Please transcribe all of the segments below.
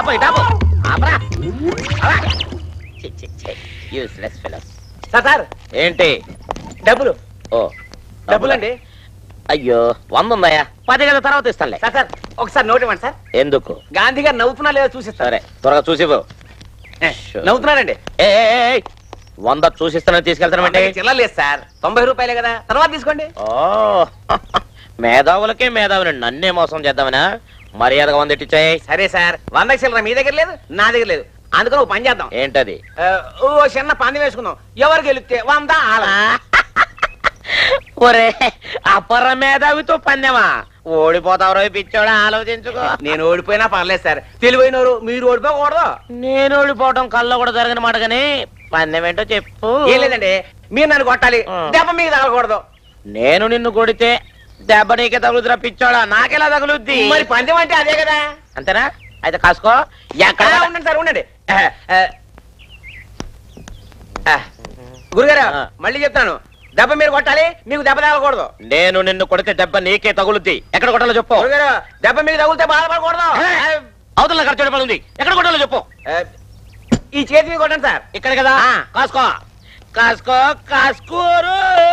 ఆపు ఇటు ఆపు ఆపరా యూస్లెస్ ఫెలోస్ సార్ సార్ ఏంటి డబ్బులు ఓ డబ్బులండి అయ్యో వంద ఉందయ్యా పది గంటల తర్వాత ఇస్తానులే సార్ సార్ ఒకసారి నోట్ ఇవ్వండి సార్ ఎందుకు గాంధీ గారు నవ్వుతున్నా లేదో చూసిస్తారు సరే త్వరగా చూసిపో నవ్వుతున్నారండి ఏ ఏ, ఏ, ఏ, వంద చూసిస్తానని తీసుకెళ్తానంటే చిల్లర లేదు సార్ తొంభై రూపాయలే కదా తర్వాత తీసుకోండి ఓ మేధావులకే మేధావుని నన్నే మోసం చేద్దామనా మర్యాదగా వంద ఇట్టించాయి సరే సార్ వంద చిల్లర మీ దగ్గర లేదు నా దగ్గర లేదు అందుకని ఒక పని చేద్దాం ఏంటది ఆ, ఓ చిన్న పంది వేసుకుందాం ఎవరు గెలిస్తే వంద ఆల ఒరే అపర మేధావితో పందెమా ఓడిపోతావు పిచ్చోడా ఆలోచించుకో నేను ఓడిపోయినా పర్లేదు సార్ తెలివైనరు మీరు ఓడిపోకూడదు నేను ఓడిపోవటం కల్లో కూడా జరిగిన మాట కానీ పందెం ఏంటో చెప్పు ఏం లేదండి మీరు నన్ను కొట్టాలి ఆ. దెబ్బ మీకు తగలకూడదు నేను నిన్ను కొడితే దెబ్బ నీకే తగులుతురా పిచ్చోడా నాకెలా తగులుద్ది మరి పందెం అంటే అదే కదా అంతేనా అయితే కాసుకో ఎక్కడ ఆ, ఉండండి సార్ ఉండండి ఆ, ఆ. ఆ, గురుగారు ఆ. మళ్ళీ చెప్తాను దెబ్బ మీరు కొట్టాలి మీకు దెబ్బ తగలకూడదు నేను నిన్ను కొడితే దెబ్బ నీకే తగులుద్ది ఎక్కడ కొట్టాలో చెప్పు గురుగారు దెబ్బ మీకు తగిలితే బాధపడకూడదు ఏ. అవతల ఖర్చు పని ఉంది ఎక్కడ కొట్టాలో చెప్పు ఆ, ఈ చేతి మీద కొట్టండి సార్ ఇక్కడ కదా ఆ. కాసుకో కాసుకో కాసుకోరు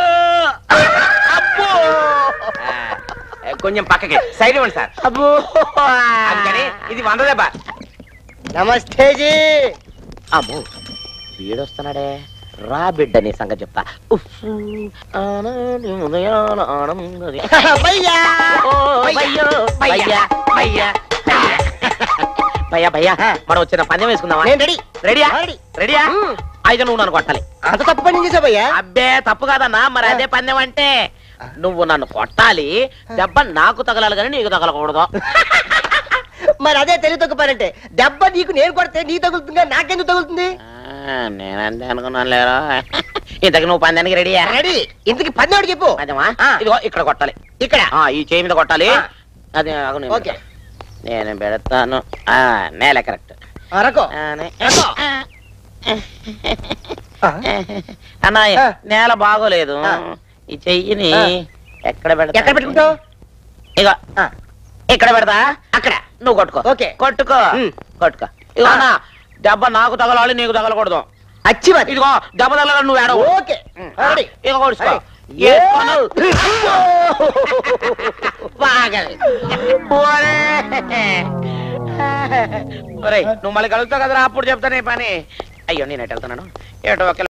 అబ్బో ఆ, కొంచెం పక్కకి సైడ్ ఇవ్వండి సార్ అబ్బో అందుకని ఇది వంద దెబ్బ నమస్తే జీ అమ్మో వీడొస్తున్నాడే రా బిడ్డ నీ సంగతి చెప్తా ఉఫ్. ఆనాడు ఉదయాన ఆనందది. భయ్యా ఓ, భయ్యో, భయ్యా, భయ్యా, భయ్యా. భయ్యా భయ్యా మనం వచ్చిన పందెం వేసుకుందామా నేను రెడీ రెడీయా రెడీ. రెడీయా మ్మ్. అయితే నువ్వు నన్ను కొట్టాలి అంత తప్పు పని చేసా భయ్యా అబ్బే తప్పు కాదన్నా మరి అదే పందెం అంటే నువ్వు నన్ను కొట్టాలి దెబ్బ నాకు తగలాలి కానీ నీకు తగలకూడదు మరి అదే తెలివి తక్కువ పని అంటే దెబ్బ నీకు నేను కొడితే నీ తగులుతుంది కానీ నాకెందుకు తగులుతుంది ఆ, నేనంతే అనుకున్నాను లేరా ఇంతకు నువ్వు పందానికి రెడీయా రెడీ ఇంతకి పన్నెవాడు చెప్పు పందెమా ఆ. ఇదిగో ఇక్కడ కొట్టాలి ఇక్కడ ఆ ఈ చేయి మీద కొట్టాలి ఆ. అది ఆగు నేను ఓకే. పెడతా. నేను పెడతాను ఆ నేల కరెక్ట్ అరకో ఎక్కో. ఆ, అన్నయ్య ఆ. నేల బాగోలేదు ఆ. ఈ చెయ్యిని ఆ. ఎక్కడ పెడతా ఎక్కడ పెట్టుకుంటావు ఇగో ఆ, ఇక్కడ పెడతా అక్కడ నువ్వు కొట్టుకో ఓకే. కొట్టుకో ఉమ్. కొట్టుకో ఇగో ఆ. అన్న దెబ్బ నాకు తగలాలి నీకు తగలకూడదు అచ్చి మరి ఇదిగో దెబ్బ తగల నువ్వు ఏడవు ఓకే రెడీ ఇగో కొడుచుకో రెడీ. వేసుకోను. బాగా ఒరే. ఒరేయ్, నువ్వు మళ్ళీ కలుగుతావు కదరా అప్పుడు చెప్తాను ఈ పని అయ్యో నేను ఎటు వెళ్తున్నాను ఏటో ఒక